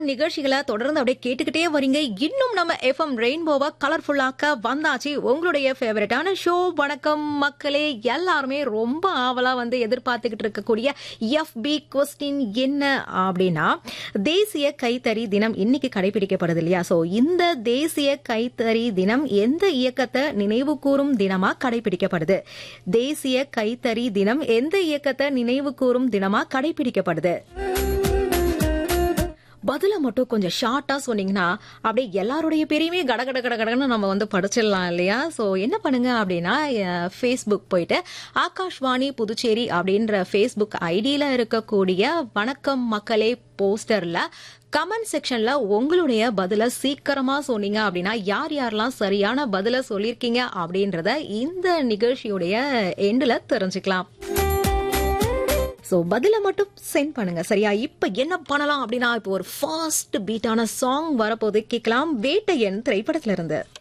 நிகழ்ச்சிகளை தொடர்ந்து அப்படியே கேட்டுக்கிட்டே வரீங்க இன்னும் நம்ம எஃப்எம் ரெயின்போவை கலர்ஃபுல்லாக்க வந்தாச்சு உங்களுடைய ஃபேவரட்டான ஷோ வணக்கம் மக்களே எல்லாருமே ரொம்ப ஆவலா வந்து எதிர்பார்த்துக்கிட்டு இருக்கக்கூடிய எஃபி கொஸ்டின் என்ன அப்படின்னா தேசிய கைத்தறி தினம் இன்னைக்கு கடைபிடிக்கப்படுது இல்லையா சோ இந்த தேசிய கைத்தறி தினம் எந்த இயக்கத்தை நினைவு கூறும் தினமா கடைபிடிக்கப்படுது தேசிய கைத்தறி தினம் எந்த இயக்கத்தை நினைவு கூறும் தினமா கடைபிடிக்கப்படுது பதில மட்டும் கொஞ்சம் ஷார்ட்டா சொன்னீங்கன்னா அப்படியே எல்லாருடைய பேரையுமே கட கட கட கடன்னு நம்ம வந்து படிச்சிடலாம் இல்லையா ஸோ என்ன பண்ணுங்க அப்படின்னா ஃபேஸ்புக் போயிட்டு ஆகாஷ்வாணி புதுச்சேரி அப்படின்ற ஃபேஸ்புக் ஐடியில இருக்கக்கூடிய வணக்கம் மக்களே போஸ்டர்ல கமெண்ட் செக்ஷன்ல உங்களுடைய பதில சீக்கிரமா சொன்னீங்க அப்படின்னா யார் யாரெல்லாம் சரியான பதில சொல்லியிருக்கீங்க அப்படின்றத இந்த நிகழ்ச்சியுடைய எண்டுல தெரிஞ்சுக்கலாம் ஸோ பதில மட்டும் சென்ட் பண்ணுங்க சரியா இப்ப என்ன பண்ணலாம் அப்படின்னா இப்போ ஒரு ஃபாஸ்ட் பீட்டான சாங் வரப்போது கேட்கலாம் வேட்டையன் திரைப்படத்துல இருந்து